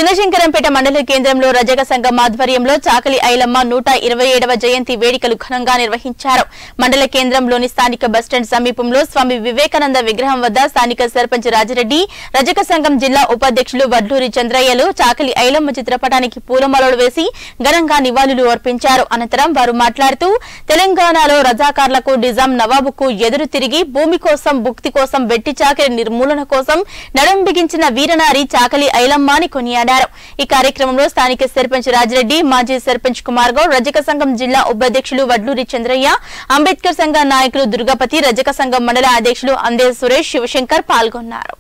శివశంకరంపేట మండల కేంద్రంలో రజక సంఘం ఆధ్వర్యంలో చాకలి ఐలమ్మ నూట ఇరవై ఏడవ జయంతి వేడుకలు ఘనంగా నిర్వహించారు మండల కేంద్రంలోని స్థానిక బస్టాండ్ సమీపంలో స్వామి వివేకానంద విగ్రహం వద్ద స్థానిక సర్పంచ్ రాజిరెడ్డి రజక సంఘం జిల్లా ఉపాధ్యక్షులు వడ్లూరి చంద్రయ్యలు చాకలి ఐలమ్మ చిత్రపటానికి పూలమాలలు వేసి ఘనంగా నివాళులు అర్పించారు అనంతరం వారు మాట్లాడుతూ తెలంగాణలో రజాకార్లకు నిజాం నవాబుకు ఎదురు తిరిగి భూమి కోసం భుక్తి కోసం వెట్టి చాకలి నిర్మూలన కోసం నడుం బిగించిన వీరనారి చాకలి ఐలమ్మ అని కొనియాడారు ఈ కార్యక్రమంలో స్థానిక సర్పంచ్ రాజిరెడ్డి మాజీ సర్పంచ్ కుమార్ గౌడ్ రజక సంఘం జిల్లా ఉపాధ్యక్షులు వడ్లూరి చంద్రయ్య అంబేద్కర్ సంఘ నాయకులు దుర్గాపతి రజక సంఘం మండల అధ్యక్షులు అందే సురేష్ శివశంకర్ పాల్గొన్నారు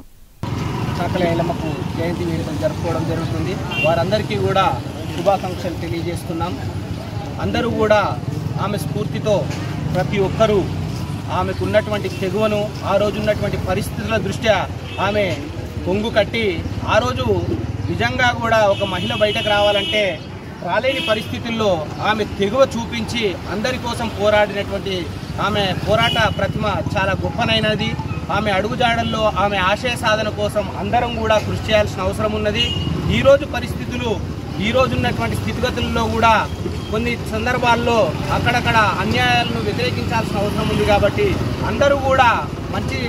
చాకలి ఐలమ్మకు జయంతి వేడుకలు జరుపుకోవడం జరుగుతుంది వారందరికీ కూడా శుభాకాంక్షలు తెలియజేస్తున్నాం అందరూ కూడా ఆమె స్ఫూర్తితో ప్రతి ఒక్కరూ ఆమెకు ఉన్నటువంటి తెగువను ఆ రోజు ఉన్నటువంటి పరిస్థితుల దృష్ట్యా ఆమె కొంగు కట్టి ఆ రోజు నిజంగా కూడా ఒక మహిళ బయటకు రావాలంటే రాలేని పరిస్థితుల్లో ఆమె తెగువ చూపించి అందరి కోసం పోరాడినటువంటి ఆమె పోరాట ప్రతిమ చాలా గొప్పనైనది ఆమె అడుగుజాడల్లో ఆమె ఆశయ సాధన కోసం అందరం కూడా కృషి చేయాల్సిన అవసరం ఉన్నది ఈరోజు పరిస్థితులు ఈ రోజు ఉన్నటువంటి స్థితిగతుల్లో కూడా కొన్ని సందర్భాల్లో అక్కడక్కడ అన్యాయాలను వ్యతిరేకించాల్సిన అవసరం ఉంది కాబట్టి అందరూ కూడా మంచి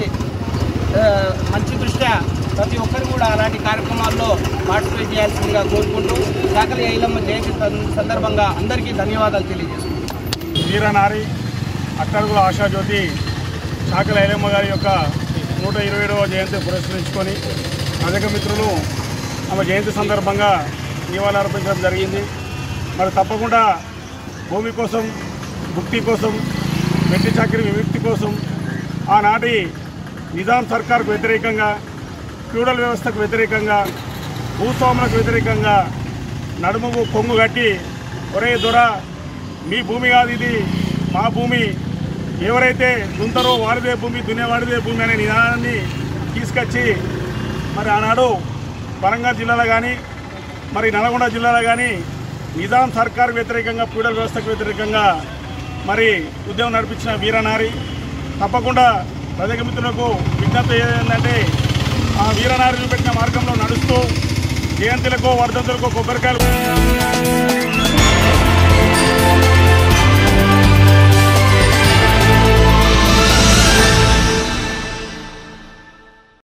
ఆ, మంచి దృష్ట్యా ప్రతి ఒక్కరు కూడా అలాంటి కార్యక్రమాల్లో పార్టిసిపేట్ చేయాల్సిందిగా కోరుకుంటూ చాకలి ఐలమ్మ జయంతి సం- సందర్భంగా అందరికీ ధన్యవాదాలు తెలియజేస్తున్నాను వీరనారి అట్టడుగుల ఆశాజ్యోతి చాకలి ఐలమ్మ గారి యొక్క నూట ఇరవై ఏడవ జయంతి పురస్కరించుకొని రజక మిత్రులు ఆమె జయంతి సందర్భంగా నివాళులు అర్పించడం జరిగింది మరి తప్పకుండా భూమి కోసం భుక్తి కోసం వెట్టి చాకరి విముక్తి కోసం ఆనాటి నిజాం సర్కార్కు వ్యతిరేకంగా ఫ్యూడల్ వ్యవస్థకు వ్యతిరేకంగా భూస్వాములకు వ్యతిరేకంగా నడుముకు కొంగు కట్టి ఒరే దొర మీ భూమి కాదు ఇది మా భూమి ఎవరైతే దుంతరో వాడిదే భూమి దున్నేవాడిదే భూమి అనే నినాదాన్ని తీసుకొచ్చి మరి ఆనాడు వరంగల్ జిల్లాలో కానీ మరి నల్గొండ జిల్లాలో కానీ నిజాం సర్కార్ వ్యతిరేకంగా ఫ్యూడల్ వ్యవస్థకు వ్యతిరేకంగా మరి ఉద్యమం నడిపించిన వీరనారి తప్పకుండా ప్రజల మిత్రులకు విజ్ఞప్తి ఏంటంటే ఆ వీరనారి చూపెట్టిన మార్గంలో నడుస్తూ జయంతులకు వర్ధంతులకు కొబ్బరికాయలు